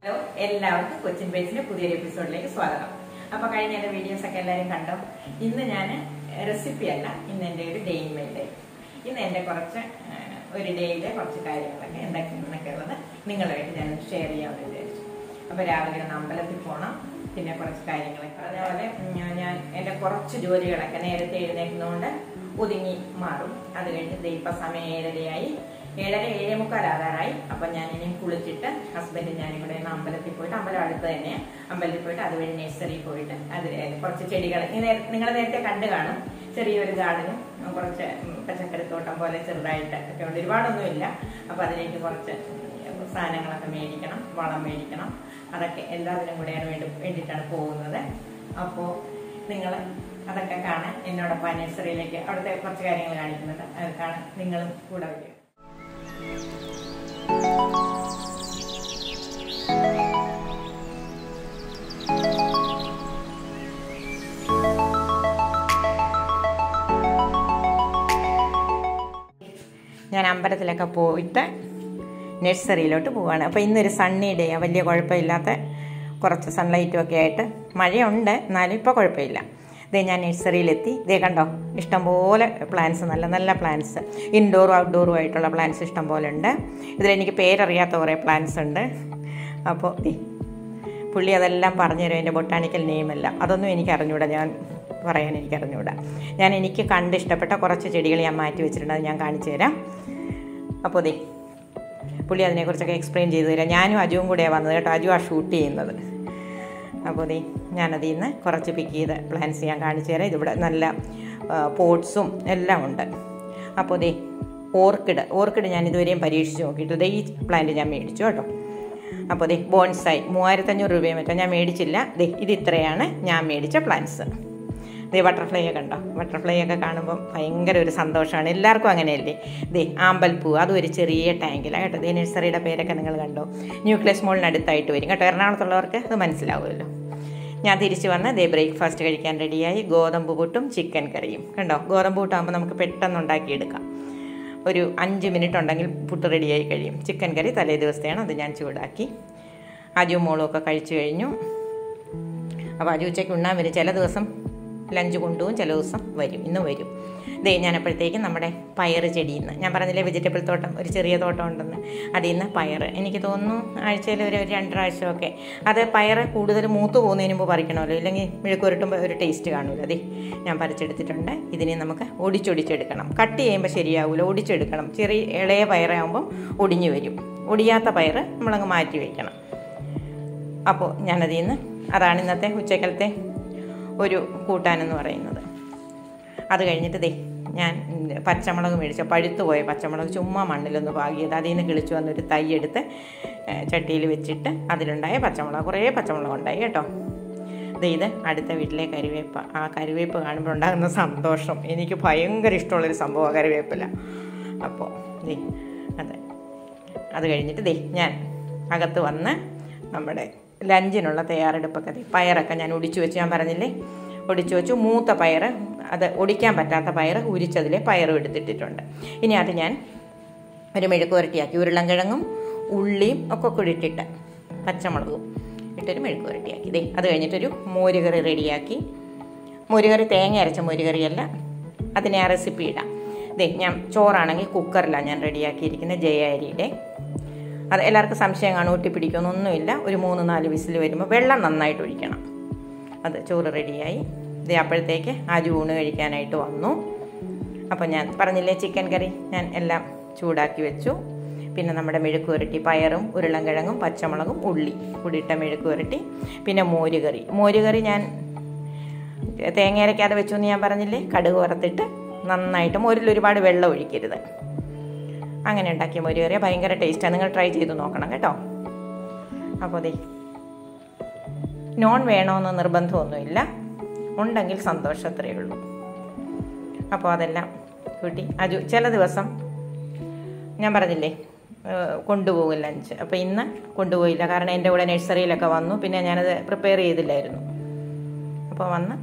hello എല്ലാവർക്കും കൊച്ചിൻ ബേസിന്റെ പുതിയൊരു എപ്പിസോഡിലേക്ക് സ്വാഗതം അപ്പൊ കഴിഞ്ഞ എന്റെ വീഡിയോസ് ഒക്കെ എല്ലാവരും കണ്ടോ ഇന്ന് ഞാൻ റെസിപ്പി അല്ല ഇന്ന് എന്റെ ഒരു ഡേ ഇൻ മൈ ഡേ ഇന്ന് എന്റെ കുറച്ച് ആ, ഒരു ഡേയിലെ കുറച്ച് കാര്യങ്ങളൊക്കെ എന്തൊക്കെയാണെന്നൊക്കെ ഉള്ളത് നിങ്ങളുമായിട്ട് ഞാൻ ഷെയർ ചെയ്യാമെന്ന് വിചാരിച്ചു അപ്പൊ രാവിലെ ഒന്ന് അമ്പലത്തിൽ പോകണം പിന്നെ കുറച്ച് കാര്യങ്ങളൊക്കെ അതേപോലെ ഉം, ഞാൻ എന്റെ കുറച്ച് ജോലികളൊക്കെ നേരത്തെ എഴുന്നേൽക്കുന്നതുകൊണ്ട് ഒതുങ്ങി മാറും അത് കഴിഞ്ഞ് ദേ ഇപ്പൊ സമയം ഏഴരയായി ഏഴര ഏഴേ മുക്കാലാകാറായി അപ്പൊ ഞാൻ ഇനി കുളിച്ചിട്ട് ഹസ്ബൻഡ് ഞാനും കൂടെ ഒന്ന് അമ്പലത്തിൽ പോയിട്ട് അമ്പലം അടുത്ത് തന്നെ അമ്പലത്തിൽ പോയിട്ട് അതുവഴി നഴ്സറി പോയിട്ട് അത് കുറച്ച് ചെടികൾ നിങ്ങൾ നേരത്തെ കണ്ടു കാണും ചെറിയൊരു ഗാർഡനും കുറച്ച് ഉം, പച്ചക്കറിത്തോട്ടം പോലെ ചെറുതായിട്ട് ഒക്കെ ഉണ്ട് ഒരുപാടൊന്നുമില്ല അപ്പൊ അതിലേക്ക് കുറച്ച് ഉം, സാധനങ്ങളൊക്കെ മേടിക്കണം വളം മേടിക്കണം അതൊക്കെ എല്ലാത്തിനും കൂടെയാണ് വേണ്ടി വേണ്ടിയിട്ടാണ് പോകുന്നത് അപ്പോൾ നിങ്ങൾ അതൊക്കെ കാണാൻ എന്നോടൊപ്പം ആ നഴ്സറിയിലേക്ക് അവിടുത്തെ കുറച്ച് കാര്യങ്ങൾ കാണിക്കുന്നുണ്ട് അത് കാണാൻ നിങ്ങളും കൂടെ വരിക ഞാൻ അമ്പലത്തിലൊക്കെ പോയിട്ട് നഴ്സറിയിലോട്ട് പോവാണ് അപ്പോൾ ഇന്നൊരു സണ്ണി ഡേ വലിയ കുഴപ്പമില്ലാത്ത കുറച്ച് സൺലൈറ്റും ഒക്കെ ആയിട്ട് മഴയുണ്ട് എന്നാലും ഇപ്പോൾ കുഴപ്പമില്ല ഇതേ ഞാൻ നഴ്സറിയിലെത്തി ഇതേ കണ്ടോ ഇഷ്ടംപോലെ പ്ലാന്റ്സ് നല്ല നല്ല പ്ലാന്റ്സ് ഇൻഡോറും ഔട്ട്ഡോറും ആയിട്ടുള്ള പ്ലാന്റ്സ് ഇഷ്ടംപോലെ ഉണ്ട് ഇതിലെനിക്ക് പേരറിയാത്ത കുറേ പ്ലാന്റ്സ് ഉണ്ട് അപ്പോൾ ദേ പുള്ളി അതെല്ലാം പറഞ്ഞു തരും എൻ്റെ ബൊട്ടാണിക്കൽ നെയിമല്ല അതൊന്നും എനിക്ക് അറിഞ്ഞൂടാ ഞാൻ പറയാൻ എനിക്ക് അറിഞ്ഞൂടാ ഞാൻ എനിക്ക് കണ്ട് ഇഷ്ടപ്പെട്ട കുറച്ച് ചെടികൾ ഞാൻ മാറ്റി വെച്ചിട്ടുണ്ട് അത് ഞാൻ കാണിച്ചു തരാം അപ്പോൾ ദേ പുള്ളി അതിനെക്കുറിച്ചൊക്കെ എക്സ്പ്ലെയിൻ ചെയ്തു തരാം ഞാനും അജുവും കൂടെയാണ് വന്നത് കേട്ടോ അജു ആ ഷൂട്ട് ചെയ്യുന്നത് അപ്പോൾ ദേ ഞാനതിൽ നിന്ന് കുറച്ച് പിക്ക് ചെയ്ത പ്ലാന്റ്സ് ഞാൻ കാണിച്ചു തരാം ഇതിവിടെ നല്ല പോട്ട്സും എല്ലാം ഉണ്ട് അപ്പോൾ ദേ ഓർക്കിഡ് ഓർക്കിഡ് ഞാൻ ഇതുവരെയും പരീക്ഷിച്ച് നോക്കിയിട്ട് ദേ ഈ പ്ലാന്റ് ഞാൻ മേടിച്ചു കേട്ടോ അപ്പോൾ ദേ ബോൺസായി മൂവായിരത്തഞ്ഞൂറ് രൂപയും മറ്റോ ഞാൻ മേടിച്ചില്ല ദേ ഇത് ഇത്രയാണ് ഞാൻ മേടിച്ച പ്ലാന്റ്സ് ദേ ബട്ടർഫ്ലൈ ഒക്കെ ഉണ്ടോ ബട്ടർഫ്ലൈ ഒക്കെ കാണുമ്പോൾ ഭയങ്കര ഒരു സന്തോഷമാണ് എല്ലാവർക്കും അങ്ങനെയല്ലേ ദേ ആമ്പൽപ്പൂ അതും ഒരു ചെറിയ ടാങ്കിലാണ് കേട്ടോ ദേ നഴ്സറിയുടെ പേരൊക്കെ നിങ്ങൾ കണ്ടോ ന്യൂക്ലിയസ് മോളിനടുത്തായിട്ട് വരും കേട്ടോ എറണാകുളത്തുള്ളവർക്ക് അത് മനസ്സിലാവുമല്ലോ ഞാൻ തിരിച്ച് വന്ന് ദേ ബ്രേക്ക്ഫാസ്റ്റ് കഴിക്കാൻ റെഡിയായി ഗോതമ്പ് പുട്ടും ചിക്കൻ കറിയും കണ്ടോ ഗോതമ്പ് പുട്ടാകുമ്പോൾ നമുക്ക് പെട്ടെന്ന് ഉണ്ടാക്കിയെടുക്കാം ഒരു അഞ്ച് മിനിറ്റ് ഉണ്ടെങ്കിൽ പുട്ട് റെഡിയായി കഴിയും ചിക്കൻ കറി തലേ ദിവസത്തെയാണ് അത് ഞാൻ ചൂടാക്കി അജു മോളും ഒക്കെ കഴിച്ചു കഴിഞ്ഞു അപ്പോൾ അജു ഉച്ചയ്ക്ക് ഉണ്ണാൻ വരും ചില ദിവസം ലഞ്ച് കൊണ്ടുപോകും ചില ദിവസം വരും ഇന്ന് വരും ദേ ഞാൻ അപ്പോഴത്തേക്കും നമ്മുടെ പയർ ചെടിയിൽ നിന്ന് ഞാൻ പറഞ്ഞില്ലേ വെജിറ്റബിൾ തോട്ടം ഒരു ചെറിയ തോട്ടം ഉണ്ടെന്ന് അതിൽ നിന്ന് പയർ എനിക്ക് തോന്നുന്നു ആഴ്ചയിൽ ഒരു ഒരു രണ്ട് പ്രാവശ്യമൊക്കെ അത് പയർ കൂടുതൽ മൂത്ത് പോകുന്നതിന് മുമ്പ് പറിക്കണമല്ലോ ഇല്ലെങ്കിൽ മെഴുക്കുരുട്ടുമ്പോൾ ഒരു ടേസ്റ്റ് കാണൂല അതെ ഞാൻ പറിച്ചെടുത്തിട്ടുണ്ട് ഇതിനെ നമുക്ക് ഒടിച്ചൊടിച്ചെടുക്കണം കട്ട് ചെയ്യുമ്പോൾ ശരിയാവില്ല ഒടിച്ചെടുക്കണം ചെറിയ ഇളയ പയറാകുമ്പം ഒടിഞ്ഞു വരും ഒടിയാത്ത പയർ നമ്മളങ്ങ് മാറ്റി വയ്ക്കണം അപ്പോൾ ഞാനതിൽ നിന്ന് അതാണ് ഇന്നത്തെ ഉച്ചക്കലത്തെ ഒരു കൂട്ടാനെന്ന് പറയുന്നത് അത് കഴിഞ്ഞിട്ട് ദേ ഞാൻ പച്ചമുളക് മേടിച്ച പഴുത്തു പോയ പച്ചമുളക് ചുമ്മാ മണ്ണിലൊന്ന് പാകിയത് അതിൽ നിന്ന് കിളിച്ചു വന്നൊരു തൈ എടുത്ത് ചട്ടിയിൽ വെച്ചിട്ട് അതിലുണ്ടായ പച്ചമുളക് കുറേ പച്ചമുളക് ഉണ്ടായി കേട്ടോ ദേ ഇത് അടുത്ത വീട്ടിലെ കരിവേപ്പ് ആ കരിവേപ്പ് കാണുമ്പോൾ ഉണ്ടാകുന്ന സന്തോഷം എനിക്ക് ഭയങ്കര ഇഷ്ടമുള്ളൊരു സംഭവമാണ് കരിവേപ്പില അപ്പോൾ ദേ അതെ അത് കഴിഞ്ഞിട്ട് ദേ ഞാൻ അകത്ത് വന്ന് നമ്മുടെ ലഞ്ചിനുള്ള തയ്യാറെടുപ്പൊക്കെ ദേ പയറൊക്കെ ഞാൻ ഒടിച്ചു വെച്ച് ഞാൻ പറഞ്ഞില്ലേ ഒടിച്ചു വെച്ചു മൂത്ത പയർ അത് ഒടിക്കാൻ പറ്റാത്ത പയർ ഉരിച്ചതിലെ പയറും എടുത്തിട്ടിട്ടുണ്ട് ഇനി അത് ഞാൻ ഒരു മെഴുക്ക് പുരട്ടിയാക്കി ഉരുളൻകിഴങ്ങും ഉള്ളിയും ഒക്കെ കൂടി ഇട്ടിട്ട് പച്ചമുളകും ഇട്ടൊരു മെഴുക്ക് പുരട്ടിയാക്കി ദേ അത് കഴിഞ്ഞിട്ടൊരു മോരുകറി റെഡിയാക്കി മോരുകറി തേങ്ങ അരച്ച മോരുകറിയല്ല അതിനെ ആ റെസിപ്പി ഇടാം ദേ ഞാൻ ചോറാണെങ്കിൽ കുക്കറിലാണ് ഞാൻ റെഡിയാക്കിയിരിക്കുന്നത് ജയ അരിയുടെ അത് എല്ലാവർക്കും സംശയം കാണും ഒട്ടിപ്പിടിക്കുമെന്നൊന്നുമില്ല ഒരു മൂന്ന് നാല് വിസിൽ വരുമ്പോൾ വെള്ളം നന്നായിട്ട് ഒഴിക്കണം അത് ചോറ് റെഡിയായി ഇത് അപ്പോഴത്തേക്ക് ആ ഊണ് കഴിക്കാനായിട്ട് വന്നു അപ്പോൾ ഞാൻ പറഞ്ഞില്ലേ ചിക്കൻ കറി ഞാൻ എല്ലാം ചൂടാക്കി വെച്ചു പിന്നെ നമ്മുടെ മെഴുക്ക് പുരട്ടി പയറും ഉരുളൻകിഴങ്ങും പച്ചമുളകും ഉള്ളി കൂടിയിട്ട മെഴുക്ക് പുരട്ടി പിന്നെ മോരുകറി മോരുകറി ഞാൻ തേങ്ങ അരയ്ക്കാതെ വെച്ചു എന്ന് ഞാൻ പറഞ്ഞില്ലേ കടുക് വറുത്തിട്ട് നന്നായിട്ട് മോരിൽ ഒരുപാട് വെള്ളം ഒഴിക്കരുത് അങ്ങനെ ഉണ്ടാക്കിയ മോരുകറിയ ഭയങ്കര ടേസ്റ്റാണ് നിങ്ങൾ ട്രൈ ചെയ്ത് നോക്കണം കേട്ടോ അപ്പോൾ അതെ നോൺ വേണമെന്ന് നിർബന്ധമൊന്നുമില്ല ഉണ്ടെങ്കിൽ സന്തോഷം അത്രയേ ഉള്ളൂ അപ്പോൾ അതെല്ലാം കൂട്ടി അജു ചില ദിവസം ഞാൻ പറഞ്ഞില്ലേ കൊണ്ടുപോകും ലഞ്ച് അപ്പോൾ ഇന്ന് കൊണ്ടുപോയില്ല കാരണം എൻ്റെ കൂടെ നഴ്സറിയിലൊക്കെ വന്നു പിന്നെ ഞാനത് പ്രിപ്പയർ ചെയ്തില്ലായിരുന്നു അപ്പോൾ വന്ന്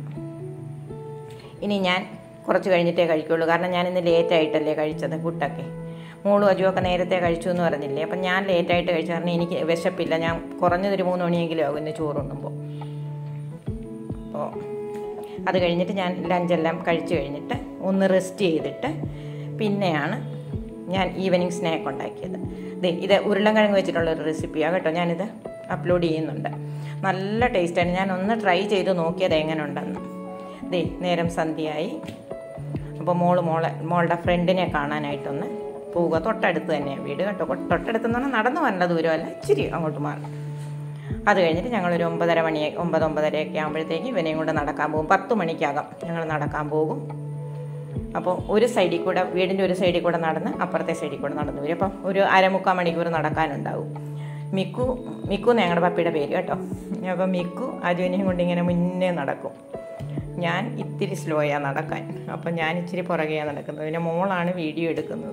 ഇനി ഞാൻ കുറച്ച് കഴിഞ്ഞിട്ടേ കഴിക്കുള്ളൂ കാരണം ഞാൻ ഇന്ന് ലേറ്റ് ആയിട്ടല്ലേ കഴിച്ചത് പുട്ടൊക്കെ മോളും അജുവൊക്കെ നേരത്തെ കഴിച്ചു എന്ന് പറഞ്ഞില്ലേ അപ്പം ഞാൻ ലേറ്റായിട്ട് കഴിച്ചു കാരണം എനിക്ക് വിശപ്പില്ല ഞാൻ കുറഞ്ഞതൊരു മൂന്ന് മണിയെങ്കിലും ആകും ഇന്ന് ചോറുണ്ണുമ്പോൾ അപ്പോൾ അത് കഴിഞ്ഞിട്ട് ഞാൻ ലഞ്ചെല്ലാം കഴിച്ചു കഴിഞ്ഞിട്ട് ഒന്ന് റെസ്റ്റ് ചെയ്തിട്ട് പിന്നെയാണ് ഞാൻ ഈവനിങ് സ്നാക്ക് ഉണ്ടാക്കിയത് ദേ ഇത് ഉരുളൻകിഴങ്ങ് വെച്ചിട്ടുള്ള ഒരു റെസിപ്പിയാണ് കേട്ടോ ഞാനിത് അപ്ലോഡ് ചെയ്യുന്നുണ്ട് നല്ല ടേസ്റ്റാണ് ഞാൻ ഒന്ന് ട്രൈ ചെയ്ത് നോക്കിയത് എങ്ങനെ ഉണ്ടെന്ന് ദേ നേരം സന്ധ്യയായി അപ്പോൾ മോള് മോളെ മോളുടെ ഫ്രണ്ടിനെ കാണാനായിട്ടൊന്ന് പോവുക തൊട്ടടുത്ത് തന്നെയാണ് വീട് കേട്ടോ തൊട്ടടുത്ത് പറഞ്ഞാൽ നടന്നു വരേണ്ട ദൂരമല്ല ഇച്ചിരി അങ്ങോട്ട് മാറും അത് കഴിഞ്ഞിട്ട് ഞങ്ങളൊരു ഒമ്പതര മണി ഒമ്പത് ഒമ്പതരയൊക്കെ ആകുമ്പോഴത്തേക്ക് ഇവനെയും കൊണ്ട് നടക്കാൻ പോകും പത്ത് മണിക്കകം ഞങ്ങൾ നടക്കാൻ പോകും അപ്പോൾ ഒരു സൈഡിൽ കൂടെ വീടിൻ്റെ ഒരു സൈഡിൽ കൂടെ നടന്ന് അപ്പുറത്തെ സൈഡിൽ കൂടെ നടന്നു വരും അപ്പം ഒരു അരമുക്കാൽ മണിക്കൂർ നടക്കാനുണ്ടാവും മിക്കു മിക്കു എന്ന് ഞങ്ങളുടെ പപ്പിയുടെ പേര് കേട്ടോ അപ്പം മിക്കു അജുവിനെയും കൊണ്ട് ഇങ്ങനെ മുന്നേ നടക്കും ഞാൻ ഇത്തിരി സ്ലോയാണ് നടക്കാൻ അപ്പം ഞാൻ ഇച്ചിരി പുറകെയാണ് നടക്കുന്നത് പിന്നെ മോളാണ് വീഡിയോ എടുക്കുന്നത്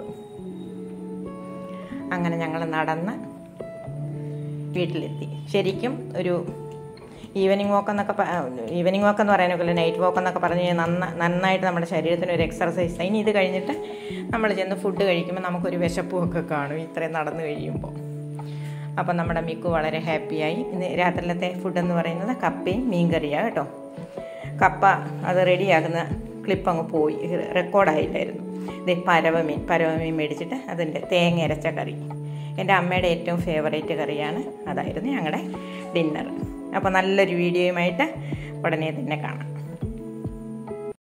അങ്ങനെ ഞങ്ങൾ നടന്ന് വീട്ടിലെത്തി ശരിക്കും ഒരു ഈവനിങ് വാക്ക് എന്നൊക്കെ ഈവനിങ് വാക്ക് എന്ന് പറയാനൊക്കെ നൈറ്റ് വാക്ക് എന്നൊക്കെ പറഞ്ഞ് കഴിഞ്ഞാൽ നന്ന നന്നായിട്ട് നമ്മുടെ ശരീരത്തിന് ഒരു എക്സർസൈസ് ഇനി ഇത് കഴിഞ്ഞിട്ട് നമ്മൾ ചെന്ന് ഫുഡ് കഴിക്കുമ്പോൾ നമുക്കൊരു വിശപ്പും ഒക്കെ കാണും ഇത്രയും നടന്നു കഴിയുമ്പോൾ അപ്പം നമ്മുടെ മിക്കു വളരെ ഹാപ്പിയായി ഇന്ന് രാത്രിയിലത്തെ ഫുഡ് എന്ന് പറയുന്നത് കപ്പയും മീൻകറിയാണ് കേട്ടോ കപ്പ അത് റെഡിയാക്കുന്ന ക്ലിപ്പ് അങ്ങ് പോയി റെക്കോർഡായില്ലായിരുന്നു ഇത് പരവമീൻ പരവമീൻ മേടിച്ചിട്ട് അതിൻ്റെ തേങ്ങ അരച്ച കറി എൻ്റെ അമ്മയുടെ ഏറ്റവും ഫേവറേറ്റ് കറിയാണ് അതായിരുന്നു ഞങ്ങളുടെ ഡിന്നർ അപ്പോൾ നല്ലൊരു വീഡിയോയുമായിട്ട് ഉടനെ തന്നെ കാണാം